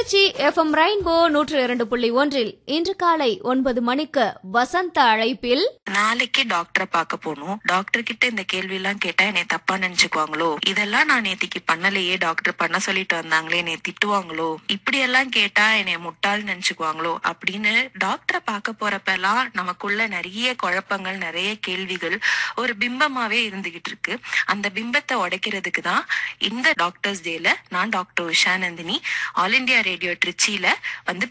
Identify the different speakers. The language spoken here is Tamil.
Speaker 1: திருச்சி எஃப்எம் ரெயின்போ நூற்று இரண்டு புள்ளி ஒன்றில் இன்று காலை ஒன்பது மணிக்கு வசந்த அழைப்பில்
Speaker 2: நாளைக்கு டாக்டரை பார்க்க போகணும் டாக்டர் கிட்ட இந்த கேள்வி எல்லாம் கேட்டா என்னை தப்பா நினைச்சுக்குவாங்களோ இதெல்லாம் நான் நேத்திக்கு பண்ணலையே டாக்டர் பண்ண சொல்லிட்டு வந்தாங்களே என்னை திட்டுவாங்களோ இப்படி எல்லாம் கேட்டா என்னை முட்டாள் நினைச்சுக்குவாங்களோ அப்படின்னு டாக்டரை பார்க்க போறப்ப எல்லாம் நமக்குள்ள நிறைய குழப்பங்கள் நிறைய கேள்விகள் ஒரு பிம்பமாவே இருந்துகிட்டு இருக்கு அந்த பிம்பத்தை உடைக்கிறதுக்கு தான் இந்த டாக்டர்ஸ் டேல நான் doctor Usha Nandini all India radio ட்ரிச்சியில வந்து